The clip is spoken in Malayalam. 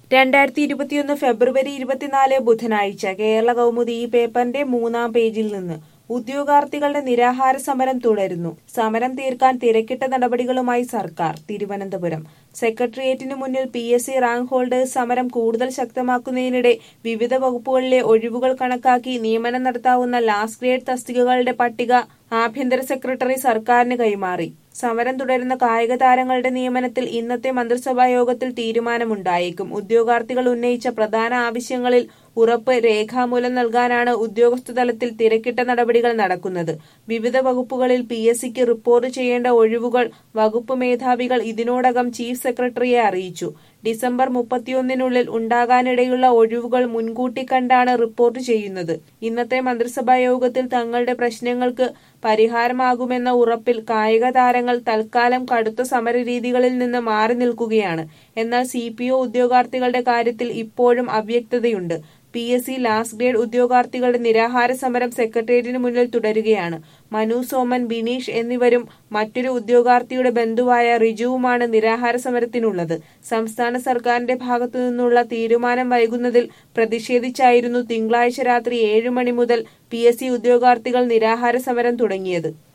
രണ്ടായിരത്തി ഇരുപത്തിയൊന്ന് ഫെബ്രുവരി ഇരുപത്തിനാല് ബുധനാഴ്ച കേരള കൗമുദി ഈ പേപ്പറിന്റെ മൂന്നാം പേജിൽ നിന്ന് ഉദ്യോഗാർത്ഥികളുടെ നിരാഹാര സമരം തുടരുന്നു സമരം തീർക്കാൻ തിരക്കിട്ട നടപടികളുമായി സർക്കാർ തിരുവനന്തപുരം സെക്രട്ടേറിയറ്റിനു മുന്നിൽ P S C rank holders സമരം കൂടുതൽ ശക്തമാക്കുന്നതിനിടെ വിവിധ വകുപ്പുകളിലെ ഒഴിവുകൾ കണക്കാക്കി നിയമനം നടത്താവുന്ന ലാസ്റ്റ് ഗ്രേഡ് തസ്തികകളുടെ പട്ടിക ആഭ്യന്തര സെക്രട്ടറി സർക്കാരിന് കൈമാറി സമരം തുടരുന്ന കായിക താരങ്ങളുടെ നിയമനത്തിൽ ഇന്നത്തെ മന്ത്രിസഭാ യോഗത്തിൽ തീരുമാനമുണ്ടായേക്കും ഉദ്യോഗാർത്ഥികൾ ഉന്നയിച്ച പ്രധാന ആവശ്യങ്ങളിൽ ഉറപ്പ് രേഖാമൂലം നൽകാനാണ് ഉദ്യോഗസ്ഥ തലത്തിൽ തിരക്കിട്ട നടപടികൾ നടക്കുന്നത് വിവിധ വകുപ്പുകളിൽ പി എസ് സിക്ക് റിപ്പോർട്ട് ചെയ്യേണ്ട ഒഴിവുകൾ വകുപ്പ് മേധാവികൾ ഇതിനോടകം ചീഫ് സെക്രട്ടറിയെ അറിയിച്ചു ഡിസംബർ മുപ്പത്തിയൊന്നിനുള്ളിൽ ഉണ്ടാകാനിടയുള്ള ഒഴിവുകൾ മുൻകൂട്ടി കണ്ടാണ് റിപ്പോർട്ട് ചെയ്യുന്നത് ഇന്നത്തെ മന്ത്രിസഭാ യോഗത്തിൽ തങ്ങളുടെ പ്രശ്നങ്ങൾക്ക് പരിഹാരമാകുമെന്ന ഉറപ്പിൽ കായിക താരങ്ങൾ തൽക്കാലം കടുത്ത സമരരീതികളിൽ നിന്ന് മാറി നിൽക്കുകയാണ് എന്നാൽ സി പി ഒ ഉദ്യോഗാർത്ഥികളുടെ കാര്യത്തിൽ ഇപ്പോഴും അവ്യക്തതയുണ്ട് P S C last grade ഉദ്യോഗാർത്ഥികളുടെ നിരാഹാര സമരം സെക്രട്ടേറിയറ്റിന് മുന്നിൽ തുടരുകയാണ് മനു സോമൻ ബിനീഷ് എന്നിവരും മറ്റൊരു ഉദ്യോഗാർത്ഥിയുടെ ബന്ധുവായ റിജുവുമാണ് നിരാഹാര സമരത്തിനുള്ളത് സംസ്ഥാന സർക്കാരിന്റെ ഭാഗത്തു നിന്നുള്ള തീരുമാനം വൈകുന്നതിൽ പ്രതിഷേധിച്ചായിരുന്നു തിങ്കളാഴ്ച രാത്രി ഏഴ് മണി മുതൽ പി എസ് സി ഉദ്യോഗാർത്ഥികൾ നിരാഹാര സമരം തുടങ്ങിയത്